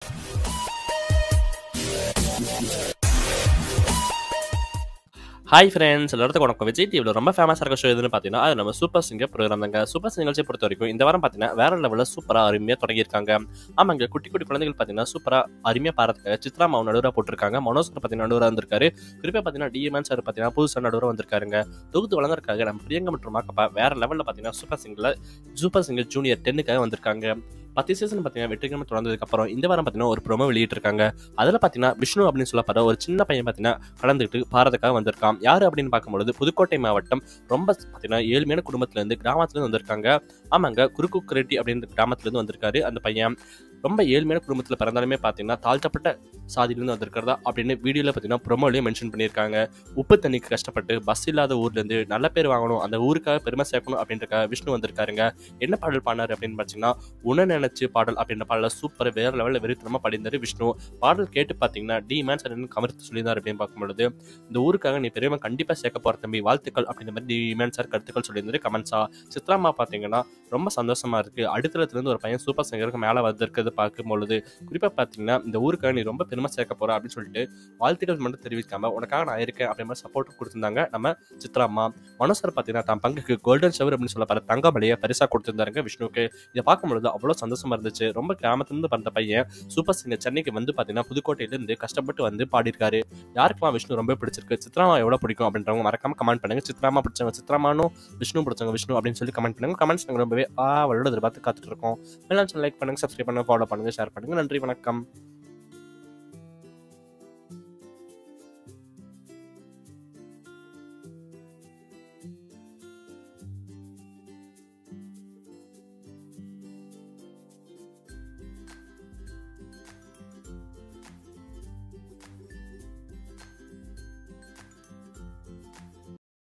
hi friends எல்லாத்துக்கும் வணக்கம் விஜய் டிவியில் ரொம்ப ஃபேமஸாக இருக்க ஷோ எதுன்னு பார்த்தீங்கன்னா அது நம்ம சூப்பர் சிங்கர் ப்ரோக்ராம் தாங்க சூப்பர் சிங்கர் நிகழ்ச்சியை பொறுத்த வரைக்கும் இந்த வாரம் பார்த்தீங்கன்னா வேற லெவலில் சூப்பராக அருமையாக தொடங்கியிருக்காங்க ஆமாங்க குட்டி குட்டி குழந்தைகள் பார்த்தீங்கன்னா சூப்பராக அருமையாக பாடுறதுக்காக சித்ரா மாவு நடுவராக போட்டிருக்காங்க மனோஜ் பார்த்தீங்கன்னா நடுவராக வந்திருக்காரு குறிப்பாக பார்த்தீங்கன்னா டிஎம்என் சார் பார்த்தீங்கன்னா புதுசாக நடுவராக வந்திருக்காருங்க தொகுத்து வழங்குறதுக்காக நம்ம பிரியங்கா மற்றும் மாக்கப்பா வேற லெவலில் பார்த்தீங்கன்னா சூப்பர் சிங்கரில் சூப்பர் சிங்கர் ஜூனியர் டென்னுக்காக வந்திருக்காங்க பத்து சீசன் பார்த்தீங்கன்னா வெற்றிகரமாக தொடர்ந்ததுக்கு அப்புறம் இந்த வாரம் பார்த்தீங்கன்னா ஒரு ப்ரோமோ வெளியிட்டிருக்காங்க அதில் பார்த்தீங்கன்னா விஷ்ணு அப்படின்னு சொல்லப்படுற ஒரு சின்ன பையன் பார்த்தீங்கன்னா கலந்துக்கிட்டு பாரதுக்காக வந்திருக்கான் யார் அப்படின்னு பார்க்கும்பொழுது புதுக்கோட்டை மாவட்டம் ரொம்ப பார்த்தீங்கன்னா ஏழ்மையான குடும்பத்துலேருந்து கிராமத்துலேருந்து வந்திருக்காங்க ஆமாங்க குறுக்கு ரெட்டி அப்படின்ற கிராமத்துலேருந்து வந்திருக்காரு அந்த பையன் ரொம்ப ஏழ்மையான குடும்பத்தில் பிறந்தாலுமே பார்த்தீங்கன்னா தாழ்த்தப்பட்ட சாதியிலேருந்து வந்திருக்கிறதா அப்படின்னு வீடியோவில் பார்த்தீங்கன்னா ப்ரொமோலையும் மென்ஷன் பண்ணியிருக்காங்க உப்பு தண்ணிக்கு கஷ்டப்பட்டு பஸ் இல்லாத ஊர்லேருந்து நல்ல பேர் வாங்கணும் அந்த ஊருக்காக பெருமை சேர்க்கணும் அப்படின்றக்காக விஷ்ணு வந்திருக்காருங்க என்ன பாடல் பாடினார் அப்படின்னு பார்த்தீங்கன்னா உன நினைச்சு பாடல் அப்படின்ற பாடல சூப்பர் வேற லெவலில் வெறித்தனமாக பாடிந்தாரு விஷ்ணு பாடல் கேட்டு பார்த்தீங்கன்னா டி மேன்ஸ் கமர்த்து சொல்லியிருந்தார் அப்படின்னு பார்க்கும்பொழுது இந்த ஊருக்காக நீ பெருமை கண்டிப்பாக சேர்க்க போகிற தம்பி வாழ்த்துக்கள் அப்படின்ற மாதிரி டி மேன் சார் கருத்துக்கள் சொல்லியிருந்தாரு கமெண்ட்ஸா சித்ராமா பார்த்தீங்கன்னா ரொம்ப சந்தோஷமா இருக்கு அடுத்ததுலேருந்து ஒரு பையன் சூப்பர் சிங்கருக்கு மேலே வந்திருக்கிறது பார்க்கும் பொழுது குறிப்பாக பார்த்தீங்கன்னா இந்த ஊருக்காக நீ ரொம்ப பெருமை சேர்க்க போற அப்படின்னு சொல்லிட்டு வாழ்த்துக்கள் மட்டும் தெரிவிக்காம உனக்காக நான் இருக்கேன் அப்படின்ற மாதிரி சப்போர்ட் கொடுத்திருந்தாங்க நம்ம சித்ராமா மனோசர் பார்த்தீங்கன்னா தன் பங்குக்கு கோல்டன் ஷவர் அப்படின்னு சொல்ல தங்க தங்கமலையை பரிசா கொடுத்திருந்தாருங்க விஷ்ணுவுக்கு இதை பார்க்கும்பொழுது அவ்வளோ சந்தோஷமா இருந்துச்சு ரொம்ப கிராமத்துலேருந்து பிறந்த பையன் சூப்பர் சிங்கர் சென்னைக்கு வந்து பார்த்தீங்கன்னா புதுக்கோட்டையிலேருந்து கஷ்டப்பட்டு வந்து பாடியிருக்காரு யாருக்கெல்லாம் விஷ்ணு ரொம்ப பிடிச்சிருக்கு சித்ராமா எவ்வளோ பிடிக்கும் அப்படின்றவங்க மறக்காம கமெண்ட் பண்ணுங்க சித்ராமா பிடிச்சவங்க சித்ராமானும் விஷ்ணு பிடிச்சவங்க விஷ்ணு அப்படின்னு சொல்லி கமெண்ட் பண்ணுங்க கமெண்ட்ஸ் நாங்கள் ரொம்பவே ஆவலோட எதிர்பார்த்து காத்துட்டு இருக்கோம் எல்லாம் லைக் பண்ணுங்க சப்ஸ்கிரைப் பண்ணுங்க ஃபாலோ பண்ணுங்க ஷேர் பண்ணுங்க நன்றி வணக்கம்